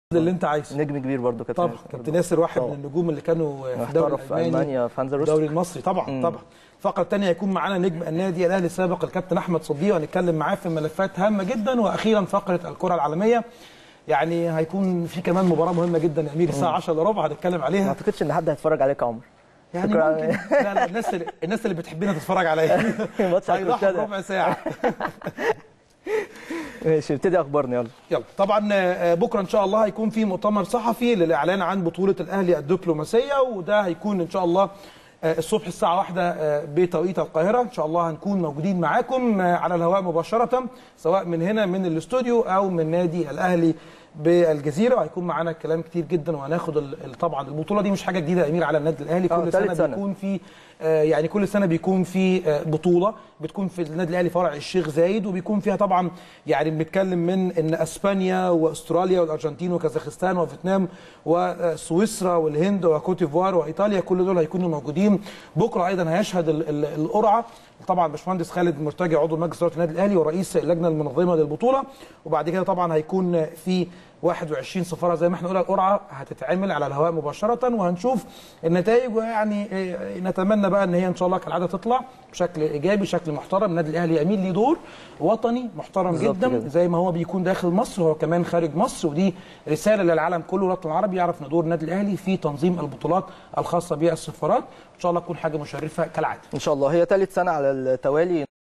اللي انت عايزه نجم كبير برضو كابتن طبعا ياسر كابتن ياسر واحد طبعا. من النجوم اللي كانوا في الدوري احترف في الالماني المانيا في هانزا روست الدوري المصري طبعا مم. طبعا الفقره الثانيه هيكون معانا نجم النادي الاهلي السابق الكابتن احمد صديق وهنتكلم معاه في ملفات هامه جدا واخيرا فقره الكره العالميه يعني هيكون في كمان مباراه مهمه جدا يا امير الساعه 10 الا ربع هنتكلم ما عليها اعتقدش ان حد هيتفرج عليك يا عمر يعني شكراً. ممكن لا لا الناس اللي الناس اللي بتحبنا تتفرج عليا ماتش هيضحوا هيكون ربع ساعه ماشي ابتدي اخبارنا يلا يلا طبعا آه، بكره ان شاء الله هيكون في مؤتمر صحفي للاعلان عن بطوله الاهلي الدبلوماسيه وده هيكون ان شاء الله آه، الصبح الساعه واحدة آه، بتوقيت القاهره ان شاء الله هنكون موجودين معاكم آه، على الهواء مباشره سواء من هنا من الاستوديو او من نادي الاهلي بالجزيره وهيكون معانا كلام كتير جدا وهناخد ال- ال- طبعا البطوله دي مش حاجه جديده يا امير على النادي الاهلي آه، كل تالت سنه, سنة. بيكون في آه، يعني كل سنه بيكون في آه، بطوله بتكون في النادي الاهلي فرع الشيخ زايد وبيكون فيها طبعا يعني بنتكلم من ان اسبانيا واستراليا والارجنتين وكازاخستان وفيتنام وسويسرا والهند وكوت ديفوار وايطاليا كل دول هيكونوا موجودين بكره ايضا هيشهد ال- ال- القرعه طبعا باشمهندس خالد مرتجع عضو مجلس اداره النادي الاهلي ورئيس اللجنه المنظمه للبطوله وبعد كده طبعا هيكون في 21 سفاره زي ما احنا قلنا القرعه هتتعمل على الهواء مباشره وهنشوف النتائج ويعني إيه، نتمنى بقى ان هي ان شاء الله كالعاده تطلع بشكل ايجابي بشكل محترم النادي الاهلي يميل ليه دور وطني محترم بالظبط جدا كده. زي ما هو بيكون داخل مصر هو كمان خارج مصر ودي رساله للعالم كله والوطن العربي يعرف ان دور النادي الاهلي في تنظيم البطولات الخاصه بالسفارات ان شاء الله تكون حاجه مشرفه كالعاده ان شاء الله هي ثالث سنه على التوالي